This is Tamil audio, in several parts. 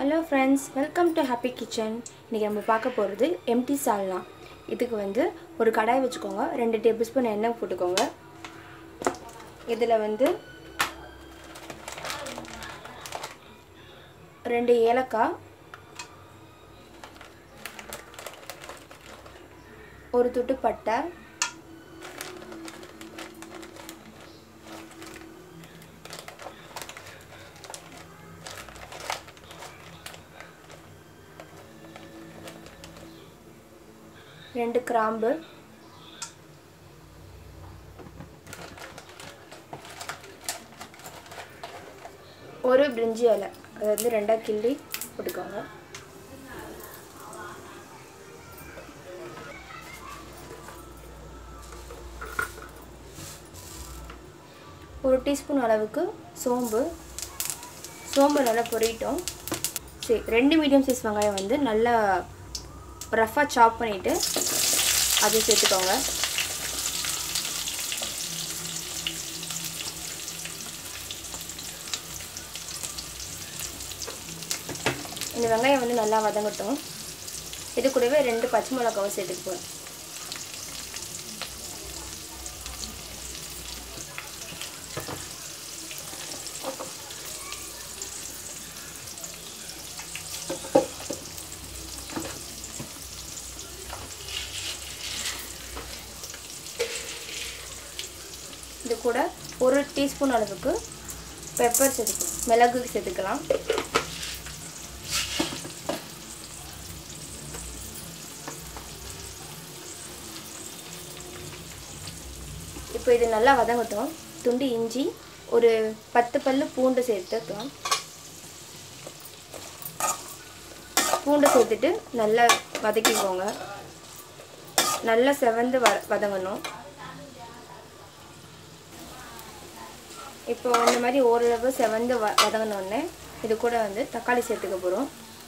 hello friends welcome to happy kitchen இன்றைக்கி நம்ம பார்க்க போகிறது எம்டி சால்னா இதுக்கு வந்து ஒரு கடாய் வச்சுக்கோங்க ரெண்டு டேபிள் ஸ்பூன் எண்ணெய் போட்டுக்கோங்க இதில் வந்து ரெண்டு ஏலக்காய் ஒரு துட்டு பட்டை ரெண்டு கிராம்பு ஒரு பிரிஞ்சி இலை அதை வந்து ரெண்டாக கிள்ளி போட்டுக்கோங்க ஒரு டீஸ்பூன் அளவுக்கு சோம்பு சோம்பு நல்லா பொரியிட்டோம் சரி ரெண்டு மீடியம் சைஸ் வெங்காயம் வந்து நல்லா ரஃப்பாக சாப் பண்ணிவிட்டு அதை சேர்த்துக்கோங்க இந்த வெங்காயம் வந்து நல்லா வதங்கட்டும் இது கூடவே ரெண்டு பச்சை மிளகாவும் சேர்த்துக்க போகிறேன் இது கூட ஒரு டீஸ்பூன் அளவுக்கு பெப்பர் சேர்த்துக்கலாம் மிளகு சேர்த்துக்கலாம் இப்போ இது நல்லா வதங்கட்டும் துண்டு இஞ்சி ஒரு பத்து பல்லு பூண்டு சேர்த்துக்கலாம் பூண்டு சேர்த்துட்டு நல்லா வதக்கிக்கோங்க நல்லா செவந்து வ வதங்கணும் இப்போ இந்த மாதிரி ஓரளவு செவந்து வ வதங்கினோடனே இது கூட வந்து தக்காளி சேர்த்துக்க போகிறோம்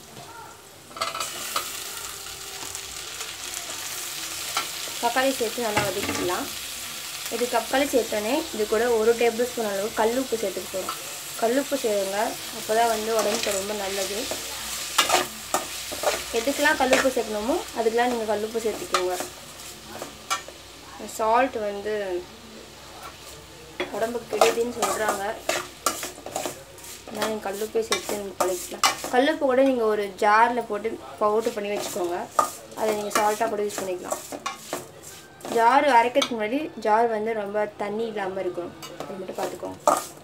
தக்காளி சேர்த்து நல்லா வதக்கிக்கலாம் இது தக்காளி சேர்த்தோன்னே இது கூட ஒரு டேபிள் ஸ்பூன் அளவு கல்லுப்பு சேர்த்துக்க போகிறோம் கல்லுப்பு சேருங்க அப்போ தான் வந்து உடம்புக்கு ரொம்ப நல்லது எதுக்கெல்லாம் கல்லுப்பு சேர்க்கணுமோ அதுக்கெலாம் நீங்கள் கல்லுப்பு சேர்த்துக்கோங்க சால்ட் வந்து உடம்புக்கு கெடுதின்னு சொல்கிறாங்க அதனால் நீங்கள் கல்லுப்பே சேர்த்து நீங்கள் பழகிக்கலாம் கல்லுப்பு கூட நீங்கள் ஒரு ஜாரில் போட்டு பவுட்ரு பண்ணி வச்சுக்கோங்க அதை நீங்கள் சால்ட்டாக கூட யூஸ் பண்ணிக்கலாம் ஜார் அரைக்கிறதுக்கு முன்னாடி ஜார் வந்து ரொம்ப தண்ணி இல்லாமல் இருக்கணும் அது மட்டும் பார்த்துக்கோங்க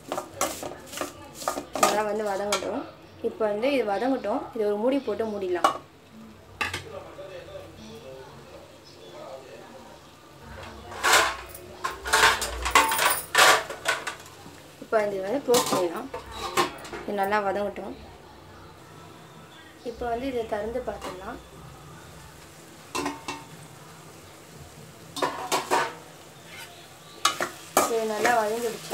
நல்லா வந்து வதங்கட்டும் இப்போ வந்து இது வதங்கட்டும் இது ஒரு மூடி போட்டு மூடிடலாம் இப்போ இது வந்து க்ளோஸ் பண்ணிடலாம் இது நல்லா வதங்கட்டும் இப்போ வந்து இதை திறந்து பார்த்துடலாம் இது நல்லா வதங்கிடுச்சு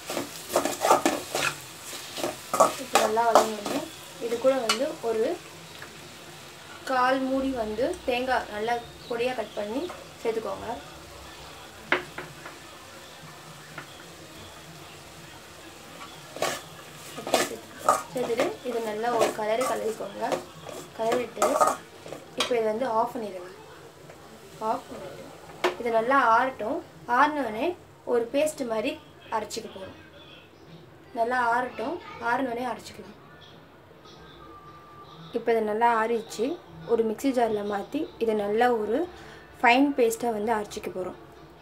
இப்போ நல்லா வதங்கிடுச்சு இது கூட வந்து ஒரு கால் மூடி வந்து தேங்காய் நல்லா பொடியாக கட் பண்ணி சேர்த்துக்கோங்க சேர்த்துட்டு இது நல்லா ஒரு கலரு கலரிக்கோங்க கலரிட்டு இப்போ இதை வந்து ஆஃப் பண்ணிடுங்க ஆஃப் பண்ணிட்டு இது நல்லா ஆறட்டும் ஆறினோடனே ஒரு பேஸ்ட் மாதிரி அரைச்சிக்க போகிறோம் நல்லா ஆறட்டும் ஆறினோடனே அரைச்சிக்கணும் இப்போ இதை நல்லா ஆறிச்சு ஒரு மிக்சி ஜாரில் மாற்றி இதை நல்லா ஒரு ஃபைன் பேஸ்ட்டாக வந்து அரைச்சிக்க போகிறோம்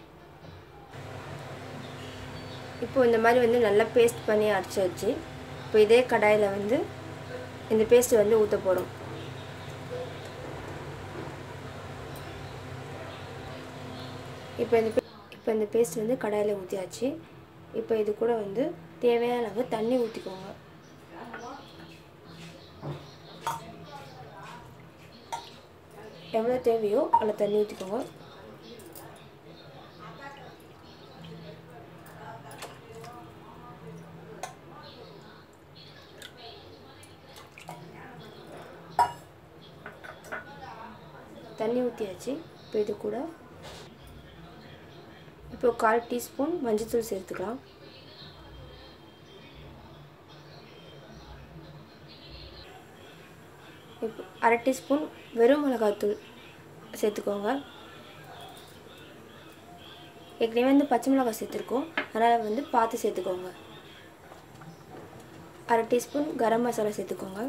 இப்போ இந்த மாதிரி வந்து நல்லா பேஸ்ட் பண்ணி அரைச்சாச்சு இப்போ இதே கடாயில் வந்து இந்த பேஸ்ட்டு வந்து ஊற்ற போகிறோம் இப்போ இந்த இப்போ இந்த பேஸ்ட் வந்து கடாயில் ஊற்றியாச்சு இப்போ இது கூட வந்து தேவையான அளவு தண்ணி ஊற்றிக்கோங்க எவ்வளோ தேவையோ அவ்வளோ தண்ணி ஊற்றிக்கோங்க தண்ணி ஊற்றியாச்சு இப்போ இது கூட இப்போ கால் டீஸ்பூன் மஞ்சள்தூள் சேர்த்துக்கலாம் இப்போ அரை டீஸ்பூன் வெறும் மிளகாத்தூள் சேர்த்துக்கோங்க ஏற்கனவே வந்து பச்சை மிளகாய் சேர்த்துருக்கோம் அதனால் வந்து பார்த்து சேர்த்துக்கோங்க அரை டீஸ்பூன் கரம் மசாலா சேர்த்துக்கோங்க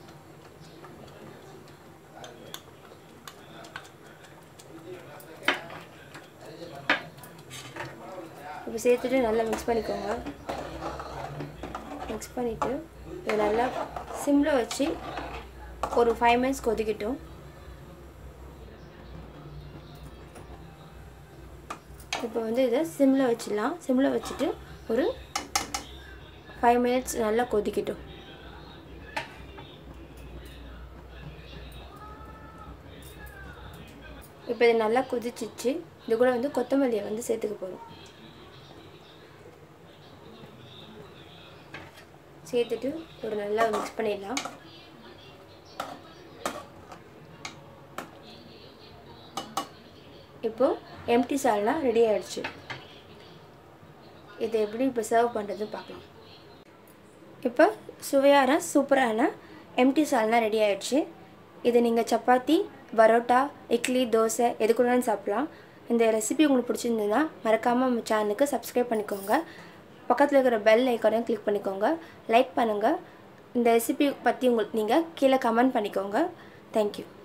இப்போ சேர்த்துட்டு நல்லா மிக்ஸ் பண்ணிக்கோங்க மிக்ஸ் பண்ணிவிட்டு இதை நல்லா சிம்மில் வச்சு ஒரு ஃபைவ் மினிட்ஸ் கொதிக்கட்டும் இப்போ வந்து இதை சிம்மில் வச்சிடலாம் சிம்மில் வச்சுட்டு ஒரு ஃபைவ் மினிட்ஸ் நல்லா கொதிக்கட்டும் இப்போ இது நல்லா கொதிச்சிச்சு இது கூட வந்து கொத்தமல்லியை வந்து சேர்த்துக்க போகிறோம் சேர்த்துட்டு ஒரு நல்லா மிக்ஸ் பண்ணிடலாம் இப்போது எம்டி சால்னா ரெடி ஆகிடுச்சு இதை எப்படி இப்போ சர்வ் பண்ணுறதுன்னு பார்க்கலாம் இப்போ சுவையான சூப்பரான எம்டி சால்னா ரெடி ஆகிடுச்சு இது நீங்கள் சப்பாத்தி பரோட்டா இட்லி தோசை எது கூடனாலும் சாப்பிட்லாம் இந்த ரெசிபி உங்களுக்கு பிடிச்சிருந்ததுன்னா மறக்காமல் நம்ம சேனலுக்கு சப்ஸ்கிரைப் பண்ணிக்கோங்க பக்கத்தில் இருக்கிற பெல் ஐக்கானையும் கிளிக் பண்ணிக்கோங்க லைக் பண்ணுங்கள் இந்த ரெசிபி பற்றி உங்களுக்கு நீங்கள் கீழே கமெண்ட் பண்ணிக்கோங்க தேங்க்யூ